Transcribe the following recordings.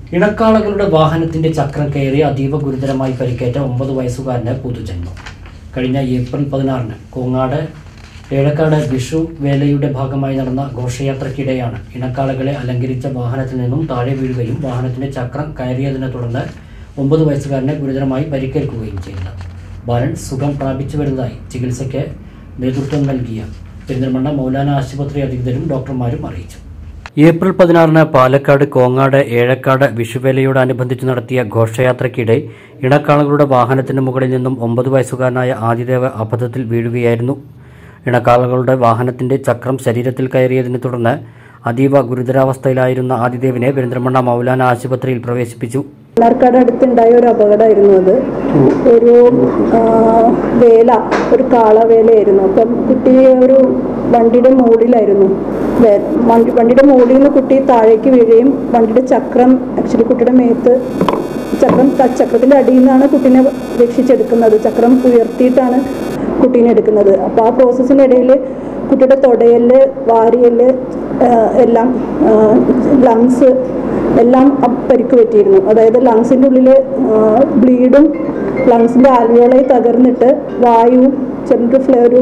ഇണക്കാളകളുടെ വാഹനത്തിന്റെ ചക്രം കയറി അതീവ ഗുരുതരമായി പരിക്കേറ്റ ഒമ്പത് വയസ്സുകാരന് പുതുജന്മം കഴിഞ്ഞ ഏപ്രിൽ പതിനാറിന് കോങ്ങാട് ഏഴക്കാട് വിഷു വേലയുടെ ഭാഗമായി നടന്ന ഘോഷയാത്രയ്ക്കിടെയാണ് ഇണക്കാളകളെ അലങ്കരിച്ച വാഹനത്തിൽ നിന്നും താഴെ വീഴുകയും വാഹനത്തിന്റെ ചക്രം കയറിയതിനെ തുടർന്ന് ഒമ്പത് വയസ്സുകാരന് ഗുരുതരമായി പരിക്കേൽക്കുകയും ചെയ്തത് ബാലൻ സുഖം പ്രാപിച്ചു വരുന്നതായി ചികിത്സയ്ക്ക് നേതൃത്വം നൽകിയ പെരിന്തൽമണ്ണ മൗലാന ആശുപത്രി അധികൃതരും ഡോക്ടർമാരും അറിയിച്ചു ഏപ്രിൽ പതിനാറിന് പാലക്കാട് കോങ്ങാട് ഏഴക്കാട് വിഷുവേലയോടനുബന്ധിച്ച് നടത്തിയ ഘോഷയാത്രയ്ക്കിടെ ഇണക്കാളകളുടെ വാഹനത്തിന് മുകളിൽ നിന്നും ഒമ്പത് വയസ്സുകാരനായ ആദിദേവ് അബദ്ധത്തിൽ വീഴുകയായിരുന്നു ഇണക്കാളകളുടെ വാഹനത്തിന്റെ ചക്രം ശരീരത്തിൽ കയറിയതിനെ തുടർന്ന് അതീവ ഗുരുതരാവസ്ഥയിലായിരുന്ന ആദിദേവിനെ പെരിന്തൽമണ്ണ മൗലാന ആശുപത്രിയിൽ പ്രവേശിപ്പിച്ചു മണ്ണാർക്കാട് അടുത്തുണ്ടായ ഒരു അപകടമായിരുന്നു അത് ഒരു ആ, വേല ഒരു കാളവേലയായിരുന്നു അപ്പം കുട്ടി ഒരു വണ്ടിയുടെ മുകളിലായിരുന്നു വേ- വണ്ടി- വണ്ടിയുടെ മുകളിൽ നിന്ന് കുട്ടി താഴേക്ക് വീഴുകയും വണ്ടിയുടെ ചക്രം ആക്ച്വലി കുട്ടിയുടെ മേത്ത് ചക്രം ത- ചക്രത്തിന്റെ അടിയിൽ നിന്നാണ് കുട്ടീനെ രക്ഷിച്ചെടുക്കുന്നത് ചക്രം ഉയർത്തിയിട്ടാണ് കുട്ടീനെ എടുക്കുന്നത് അപ്പോൾ ആ പ്രോസസ്സിനിടയിൽ കുട്ടിയുടെ തുടയല് വാരിയല് ആ, എല്ലാം ലങ്സ് എല്ലാം അപ് പരിക്ക് പറ്റിയിരുന്നു അതായത് ലങ്സിൻ്റെ ഉള്ളിൽ ബ്ലീഡും ലങ്സിൻ്റെ ആൽവിയോളായി തകർന്നിട്ട് വായുവും ചെറിയൊരു ഫ്ലേ ഒരു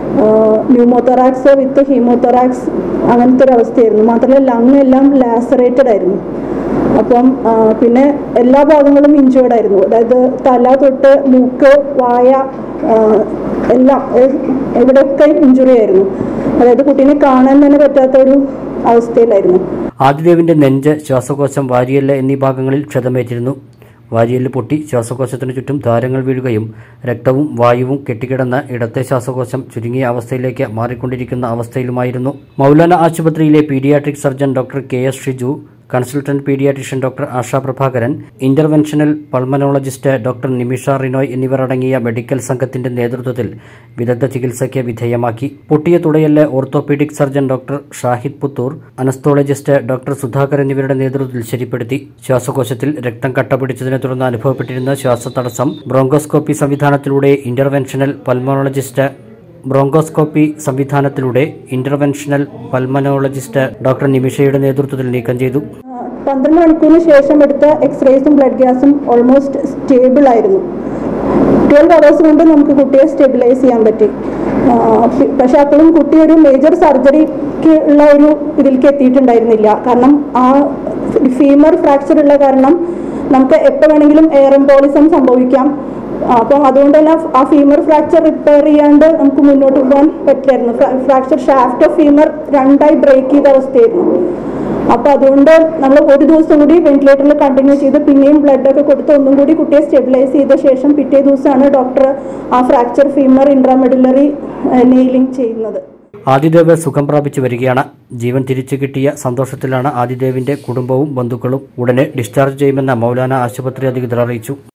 ന്യൂമോതൊറാക്സ് വിത്ത് ഹീമോതൊറാക്സ് അങ്ങനത്തെ ഒരു അവസ്ഥയായിരുന്നു മാത്രമല്ല ലങ് എല്ലാം ലാസറേറ്റഡ് ആയിരുന്നു അപ്പം ആ, പിന്നെ എല്ലാ ഭാഗങ്ങളും ഇഞ്ചേർഡ് ആയിരുന്നു അതായത് തല തൊട്ട് മൂക്ക് വായ ആ, എല്ലാം എ- എവിടെയൊക്കെ ഇഞ്ചുറി ആയിരുന്നു അതായത് കുട്ടീനെ കാണാൻ തന്നെ പറ്റാത്ത ഒരു അവസ്ഥയിലായിരുന്നു ആദിദേവിന്റെ നെഞ്ച് ശ്വാസകോശം വാരിയല്ല് എന്നീ ഭാഗങ്ങളിൽ ക്ഷതമേറ്റിരുന്നു വാരിയല്ല് പൊട്ടി ശ്വാസകോശത്തിനു ചുറ്റും ദ്വാരങ്ങൾ വീഴുകയും രക്തവും വായുവും കെട്ടിക്കിടന്ന് ഇടത്തെ ശ്വാസകോശം ചുരുങ്ങിയ അവസ്ഥയിലേക്ക് മാറിക്കൊണ്ടിരിക്കുന്ന അവസ്ഥയിലുമായിരുന്നു മൗലാന ആശുപത്രിയിലെ paediatric surgeon doctor K S Shiju consultant paediatrician doctor Asha Prabhakaran interventional pulmonologist doctor Nimisha Rinoy എന്നിവർ അടങ്ങിയ മെഡിക്കൽ സംഘത്തിന്റെ നേതൃത്വത്തിൽ വിദഗ്ധ ചികിത്സയ്ക്ക് വിധേയമാക്കി പൊട്ടിയ തുടയല് orthopaedic surgeon doctor Shahid Puthur anaesthesiologist doctor Sudhakar എന്നിവരുടെ നേതൃത്വത്തിൽ ശരിപ്പെടുത്തി ശ്വാസകോശത്തിൽ രക്തം കട്ടപിടിച്ചതിനെ തുടർന്ന് അനുഭവപ്പെട്ടിരുന്ന ശ്വാസതടസ്സം ബ്രോങ്കോസ്കോപ്പി സംവിധാനത്തിലൂടെ ഇന്റർവെൻഷണൽ പൾമനോളജിസ്റ്റ് ബ്രോങ്കോസ്കോപ്പി സംവിധാനത്തിലൂടെ ഇന്റർവെൻഷണൽ പൾമനോളജിസ്റ്റ് ഡോക്ടർ നിമിഷയുടെ നേതൃത്വത്തിൽ നീക്കം ചെയ്തു ആ, പന്ത്രണ്ട് മണിക്കൂറിന് ശേഷം എടുത്ത എക്സ്റേസും ബ്ലഡ് ഗ്യാസും ഓൾമോസ്റ്റ് സ്റ്റേബിൾ ആയിരുന്നു ട്വൽവ് അവേഴ്സ് കൊണ്ട് നമുക്ക് കുട്ടിയെ സ്റ്റെബിലൈസ് ചെയ്യാൻ പറ്റി ആ, പി- പക്ഷെ അപ്പോഴും കുട്ടി ഒരു മേജർ സർജറിക്ക് ഉള്ള ഒരു ഇതിലേക്ക് എത്തിയിട്ടുണ്ടായിരുന്നില്ല കാരണം ആ ഫീമർ ഫ്രാക്ചർ ഉള്ള കാരണം നമുക്ക് എപ്പോൾ വേണമെങ്കിലും എയർ എംബോളിസം സംഭവിക്കാം ആ, അപ്പം അതുകൊണ്ട് തന്നെ ആ ഫീമർ ഫ്രാക്ചർ റിപ്പയർ ചെയ്യാണ്ട് നമുക്ക് മുന്നോട്ട് പോകാൻ പറ്റില്ലായിരുന്നു ഫ്രാക്ചർ ഷാഫ്റ്റ് ഓഫ് ഫീമർ രണ്ടായി ബ്രേക്ക് ചെയ്ത അവസ്ഥയായിരുന്നു അപ്പൊ അതുകൊണ്ട് നമ്മൾ ഒരു ദിവസം കൂടി വെന്റിലേറ്ററിൽ കണ്ടിന്യൂ ചെയ്ത് പിന്നെയും ബ്ലഡ് ഒക്കെ കൊടുത്ത് ഒന്നും കൂടി കുട്ടിയെ സ്റ്റെബിലൈസ് ചെയ്ത ശേഷം പിറ്റേ ദിവസമാണ് ഡോക്ടർ ആ ഫ്രാക്ചർ ഫീമർ ഇൻട്രാമെഡുലറി നെയിലിംഗ് ചെയ്യുന്നത് ആദിദേവ് സുഖം പ്രാപിച്ചു വരികയാണ് ജീവൻ തിരിച്ചു കിട്ടിയ സന്തോഷത്തിലാണ് ആദിദേവിന്റെ കുടുംബവും ബന്ധുക്കളും ഉടനെ ഡിസ്ചാർജ് ചെയ്യുമെന്ന് മൗലാന ആശുപത്രി അധികൃതർ അറിയിച്ചു